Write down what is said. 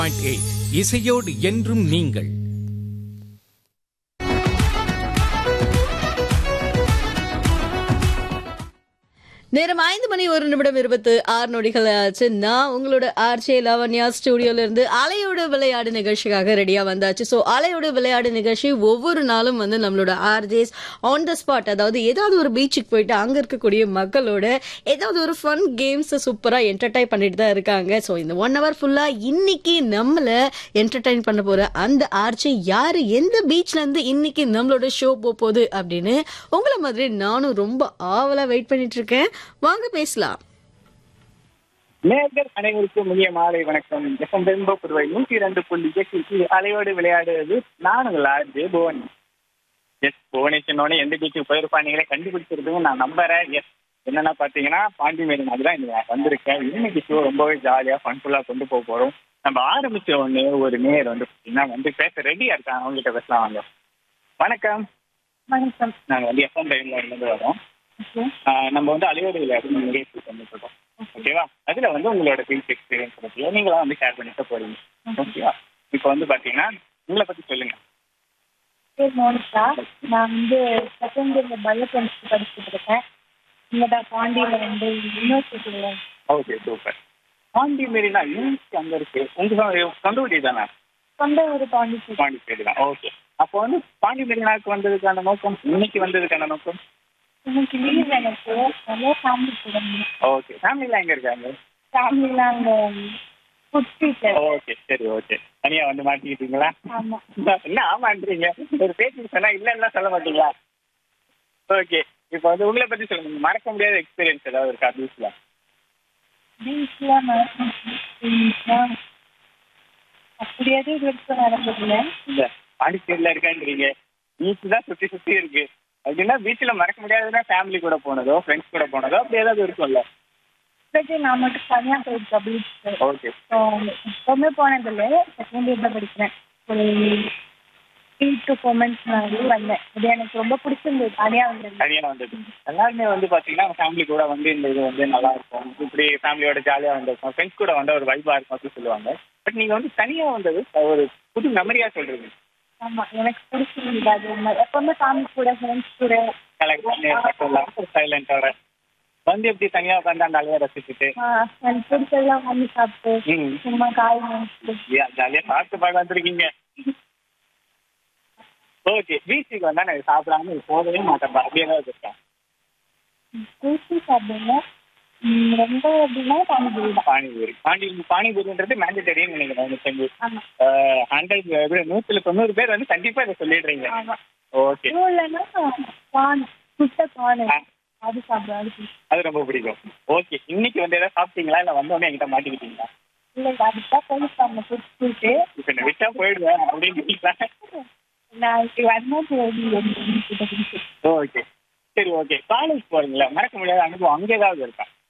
Point eight இசையோடு என்றும் நீங்கள் நேரம் ஐந்து மணி ஒரு நிமிடம் இருபத்து ஆறு நொடிகள் ஆச்சு நான் உங்களோட ஆர்ஜே லாவண்யா ஸ்டுடியோல இருந்து அலையோட விளையாடு நிகழ்ச்சிக்காக ரெடியா வந்தாச்சு ஸோ அலையோட விளையாடு நிகழ்ச்சி ஒவ்வொரு நாளும் வந்து நம்மளோட ஆர்ஜேஸ் ஆன் த ஸ்பாட் அதாவது ஏதாவது ஒரு பீச்சுக்கு போயிட்டு அங்க இருக்கக்கூடிய மக்களோட ஏதாவது ஒரு ஃபன் கேம்ஸ் சூப்பரா என்டர்டைன் பண்ணிட்டு தான் இருக்காங்க ஸோ இந்த ஒன் ஹவர் ஃபுல்லா இன்னைக்கு நம்மள என்டர்டைன் பண்ண போற அந்த ஆர்ஜே யாரு எந்த பீச்ல இருந்து இன்னைக்கு நம்மளோட ஷோ போகுது அப்படின்னு உங்களை மாதிரி நானும் ரொம்ப ஆவலா வெயிட் பண்ணிட்டு இருக்கேன் வாங்க பேசலாம் நேர்கள் அனைவருக்கும் இனிய மாலை வணக்கம் எஃப்எம் ரெயின்போ புதுவை நூத்தி இரண்டு புள்ளி எட்டு அலையோடு விளையாடுவது நான் உங்கள் ஆர்ஜே புவன் எஸ் புவனேஸ்வரனோட எந்த பீச்சுக்கு போயிருப்பா நீங்களே கண்டுபிடிச்சிருதுங்க நான் நம்புறேன் எஸ் என்னன்னா பாத்தீங்கன்னா பாண்டி மேரி மாதிரி தான் இன்னைக்கு வந்திருக்கேன் இன்னைக்கு ஷோ ரொம்பவே ஜாலியா ஃபன்ஃபுல்லா கொண்டு போக போறோம் நம்ம ஆரம்பிச்ச உடனே ஒரு நேர் வந்து பாத்தீங்கன்னா வந்து பேச ரெடியா இருக்காங்க அவங்ககிட்ட பேசலாம் வாங்க வணக்கம் வணக்கம் நாங்க வந்து எஃப்எம் ரெயின்போ இருந்து வரோம் ஆஹ் நம்ம வந்து அலையோடு விளையாடு நிகழ்ச்சி பண்ணிட்டு இருக்கோம் ஓகேவா அதுல வந்து உங்களோட பீச் எக்ஸ்பீரியன்ஸ் பத்தியோ நீங்களாம் வந்து ஷேர் பண்ணிக்க போறீங்க ஓகேவா இப்போ வந்து பாத்தீங்கன்னா உங்களை பத்தி சொல்லுங்க பேர் மோனிகா நான் வந்து செகண்ட் இயர்ல பயோ கெமிஸ்ட்ரி படிச்சுட்டு இருக்கேன் இங்கே தான் பாண்டியில் வந்து யூனிவர்சிட்டியில் okay super Pondy Marina university அங்க இருக்கு உங்க சொந்த- சொந்த ஊர் தானே சொந்த ஊர் பாண்டிச்சேரி பாண்டிச்சேரி தான் ஓகே அப்போ வந்து பாண்டி மேரினாக்கு வந்ததுக்கான நோக்கம் இன்னைக்கு வந்ததுக்கான நோக்கம் இன்னைக்கு லீவ் எனக்கு நிறைய ஃபேமிலி கூட ஓகே ஃபேமிலிலாம் எங்க இருக்காங்க ஃபேமிலியில் அங்கே ஃபுட் ஸ்ட்ரீட்டில் ஓகே சரி ஓகே தனியா வந்து மாட்டிக்கிட்டீங்களா ஆமாம் என்ன ஆமான்றீங்க ஒரு பேச்சு சொன்னா இல்லைன்னா சொல்ல மாட்டீங்களா ஓகே இப்போ வந்து உங்களை பத்தி சொல்லுங்க மறக்க முடியாத எக்ஸ்பீரியன்ஸ் ஏதாவது இருக்கா பீச்ல பீச்சில் மறக்க அப்படி எதுவும் இது வரைக்கும் நடந்ததில்லை இந்த பாண்டிச்சேரியில இருக்கான்றீங்க பீச் தான் சுத்தி சுத்தி இருக்கு அப்படின்னா பீச்ல மறக்க முடியாதுன்னா ஃபேமிலி கூட போனதோ ஃப்ரெண்ட்ஸ் கூட போனதோ அப்படி ஏதாவது இருக்கும்ல இப்போதைக்கு நான் மட்டும் தனியாக போயிருக்கேன் பீச்சுக்கு ஓகே ஸோ எப்போவுமே போனதில்லை செகண்ட் இயர் தான் படிக்கிறேன் ஒரு த்ரீ டு ஃபோர் மந்த்ஸ் முன்னாடி வந்தேன் இது எனக்கு ரொம்ப பிடிச்சிருந்தது தனியாக வந்தது தனியா வந்தது எல்லாருமே வந்து பாத்தீங்கன்னா ஃபேமிலி கூட வந்து இந்த இது வந்து நல்லா இருக்கும் இப்படி ஃபேமிலியோட ஜாலியா வந்திருக்கும் ஃப்ரெண்ட்ஸ் கூட வந்தா ஒரு வைபா இருக்கும் அப்படின்னு சொல்லுவாங்க பட் நீங்க வந்து தனியா வந்தது ஒரு புது மெமரியா சொல்றீங்க ஆமாம் எனக்கு பிடிச்சிருந்தது அது உண்மை. எப்பவுமே ஃபேமிலி கூட ஃப்ரெண்ட்ஸ் கூட சைலண்டோட வந்து எப்படி தனியா உட்காந்து அந்த அலைய ரசிச்சுட்டு ஆஹ் எனக்கு பிடிச்சதெல்லாம் வாங்கி சாப்பிட்டு ம். சும்மா காய் வாங்கிட்டு ஜாலியா சாப்பிட்டு பார்க்க வந்திருக்கீங்க ஓகே பீச்சுக்கு வந்தா நான் சாப்பிடாம போகவே மாட்டேன் அப்படி ஏதாவது இருக்கா குளிச்சு சாப்பிடுங்க ம், ரொம்ப எப்படின்னா பானிபூரி தான் பானிபூரி பாண்டி பானிபூரின்றது மேண்டட்டரின்னு நினைக்கிறேன் இந்த செஞ்சு ஆமாம் ஹண்ட்ரட் நூத்துல தொண்ணூறு பேர் வந்து கண்டிப்பா இதை சொல்லிடுறீங்க ஆமாம் ஓகே இன்னும் இல்லைன்னா கான் சுட்ட கான் ஆ. அது சாப்பிடுவேன் அது பிடிக்கும். அது ரொம்ப பிடிக்கும் ஓகே இன்னைக்கு வந்து ஏதாவது சாப்பிட்டீங்களா இல்ல வந்த உடனே என்கிட்ட மாட்டிக்கிட்டீங்களா இல்லை அதுதான் போலீஸ்காரனை கூப்பிட்டு இப்ப என்ன விட்டா போயிடுவேன் அப்படின்னு நான் இப்படி வரும்போது ஓகே சரி ஓகே காலேஜ் போறீங்களா மறக்க முடியாத அனுபவம் அங்க ஏதாவது இருக்கா